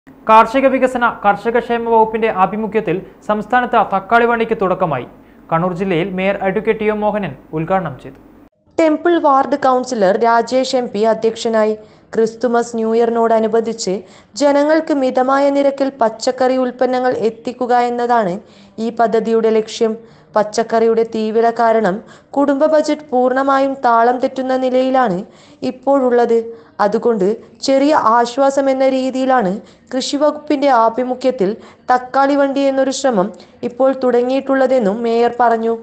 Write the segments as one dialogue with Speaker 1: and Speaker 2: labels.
Speaker 1: കാർഷിക വികസന കർഷക ക്ഷേമ വകുപ്പിന്റെ ആഭിമുഖ്യത്തിൽ സംസ്ഥാനത്ത് തക്കാളി വണ്ടിക്ക് തുടക്കമായി കണ്ണൂർ ജില്ലയിൽ mayor advocate T O Mohanan ഉദ്ഘാടനം ചെയ്തു
Speaker 2: temple ward councillor Rajesh M P അധ്യക്ഷനായി ക്രിസ്തുമസ് ന്യൂ ഇയറിനോടനുബന്ധിച്ച് ജനങ്ങൾക്ക് മിതമായ നിരക്കിൽ പച്ചക്കറി ഉൽപ്പന്നങ്ങൾ എത്തിക്കുക എന്നതാണ് ഈ പദ്ധതിയുടെ ലക്ഷ്യം പച്ചക്കറിയുടെ തീവില കാരണം കുടുംബ ബജറ്റ് പൂർണ്ണമായും താളം തെറ്റുന്ന നിലയിലാണ് ഇപ്പോഴുള്ളത് അതുകൊണ്ട് ചെറിയ ആശ്വാസം എന്ന രീതിയിലാണ് കൃഷി വകുപ്പിന്റെ ആഭിമുഖ്യത്തിൽ തക്കാളി വണ്ടി എന്നൊരു ശ്രമം ഇപ്പോൾ തുടങ്ങിയിട്ടുള്ളതെന്നും മേയർ പറഞ്ഞു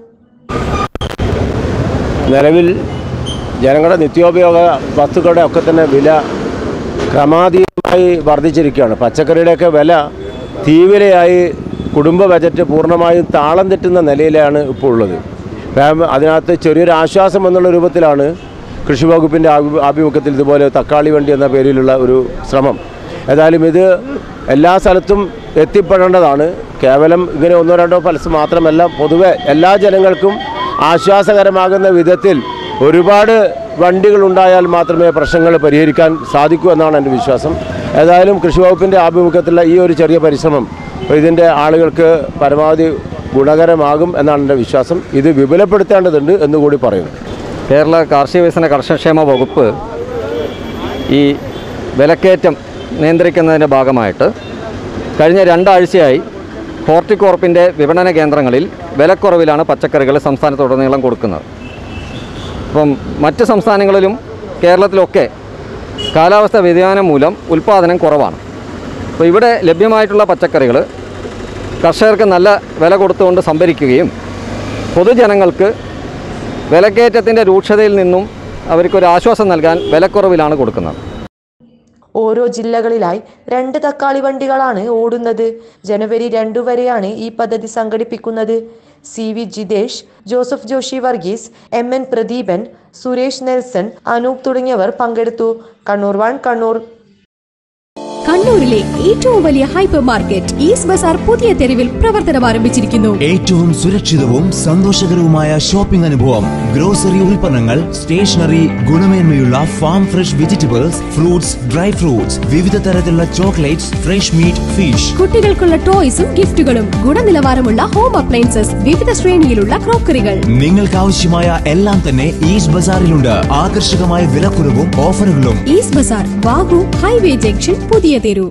Speaker 3: നിലവിൽ ജനങ്ങളുടെ നിത്യോപയോഗ വസ്തുക്കളുടെ ഒക്കെ തന്നെ വില ക്രമാതീതമായി വർദ്ധിച്ചിരിക്കുകയാണ് പച്ചക്കറിയുടെയൊക്കെ വില തീവ്രയായി കുടുംബ ബജറ്റ് പൂർണ്ണമായും താളം തെറ്റുന്ന നിലയിലാണ് ഇപ്പോൾ ഉള്ളത് അപ്പം അതിനകത്ത് ചെറിയൊരു ആശ്വാസം എന്നുള്ള രൂപത്തിലാണ് കൃഷി വകുപ്പിൻ്റെ ആഭി- ആഭിമുഖ്യത്തിൽ ഇതുപോലെ തക്കാളി വണ്ടി എന്ന പേരിലുള്ള ഒരു ശ്രമം ഏതായാലും ഇത് എല്ലാ സ്ഥലത്തും എത്തിപ്പെടേണ്ടതാണ് കേവലം ഇങ്ങനെ ഒന്നോ രണ്ടോ ഫലസ് മാത്രമല്ല പൊതുവെ എല്ലാ ജനങ്ങൾക്കും ആശ്വാസകരമാകുന്ന വിധത്തിൽ ഒരുപാട് വണ്ടികളുണ്ടായാൽ മാത്രമേ പ്രശ്നങ്ങൾ പരിഹരിക്കാൻ സാധിക്കൂ എന്നാണ് എൻ്റെ വിശ്വാസം ഏതായാലും കൃഷി വകുപ്പിൻ്റെ ആഭിമുഖ്യത്തിലുള്ള ഈ ഒരു ചെറിയ പരിശ്രമം ഇതിൻ്റെ ആളുകൾക്ക് പരമാവധി ഗുണകരമാകും എന്നാണ് എൻ്റെ വിശ്വാസം ഇത് വിപുലപ്പെടുത്തേണ്ടതുണ്ട് എന്നുകൂടി പറയുന്നു
Speaker 4: കേരള കാർഷിക വികസന കർഷകക്ഷേമ വകുപ്പ് ഈ വിലക്കയറ്റം നിയന്ത്രിക്കുന്നതിൻ്റെ ഭാഗമായിട്ട് കഴിഞ്ഞ രണ്ടാഴ്ചയായി ഹോർട്ടികോർപ്പിൻ്റെ വിപണന കേന്ദ്രങ്ങളിൽ വിലക്കുറവിലാണ് പച്ചക്കറികൾ സംസ്ഥാനത്തുടനീളം കൊടുക്കുന്നത് അപ്പം മറ്റ് സംസ്ഥാനങ്ങളിലും കേരളത്തിലൊക്കെ കാലാവസ്ഥ വ്യതിയാനം മൂലം ഉൽപ്പാദനം കുറവാണ് അപ്പോൾ ഇവിടെ ലഭ്യമായിട്ടുള്ള പച്ചക്കറികൾ കർഷകർക്ക് നല്ല വില കൊടുത്തുകൊണ്ട് സംഭരിക്കുകയും പൊതുജനങ്ങൾക്ക് വിലക്കയറ്റത്തിൻ്റെ രൂക്ഷതയിൽ നിന്നും അവർക്കൊരു ആശ്വാസം നൽകാൻ വിലക്കുറവിലാണ് കൊടുക്കുന്നത്
Speaker 2: ഓരോ ജില്ലകളിലായി രണ്ട് തക്കാളി വണ്ടികളാണ് ഓടുന്നത് ജനുവരി രണ്ടു വരെയാണ് ഈ പദ്ധതി സംഘടിപ്പിക്കുന്നത് C V Jithesh Joseph Joshi Varghese M N Pradeepan Suresh Nelson Anoop തുടങ്ങിയവർ പങ്കെടുത്തു കണ്ണൂർ വൺ കണ്ണൂർ
Speaker 5: കണ്ണൂരിലെ ഏറ്റവും വലിയ ഹൈപ്പർ മാർക്കറ്റ് ഈസ്റ്റ് ബസാർ പുതിയ തെരുവിൽ പ്രവർത്തനം ആരംഭിച്ചിരിക്കുന്നു
Speaker 6: ഏറ്റവും സുരക്ഷിതവും സന്തോഷകരവുമായ ഷോപ്പിംഗ് അനുഭവം ഗ്രോസറി ഉൽപ്പന്നങ്ങൾ സ്റ്റേഷനറി ഗുണമേന്മയുള്ള farm fresh vegetables fruits dry fruits വിവിധ തരത്തിലുള്ള ചോക്ലേറ്റ്സ് ഫ്രഷ് മീറ്റ് ഫിഷ്
Speaker 5: കുട്ടികൾക്കുള്ള ടോയ്സും ഗിഫ്റ്റുകളും ഗുണനിലവാരമുള്ള ഹോം അപ്ലയൻസസ് വിവിധ ശ്രേണിയിലുള്ള ക്രോക്കറികൾ
Speaker 6: നിങ്ങൾക്ക് ആവശ്യമായ എല്ലാം തന്നെ ഈസ്റ്റ് ബസാറിലുണ്ട് ആകർഷകമായ വിലക്കുറവും ഓഫറുകളും
Speaker 5: ഈസ്റ്റ് ബസാർ വാഗു ഹൈവേ ജംഗ്ഷൻ പുതിയ തെരു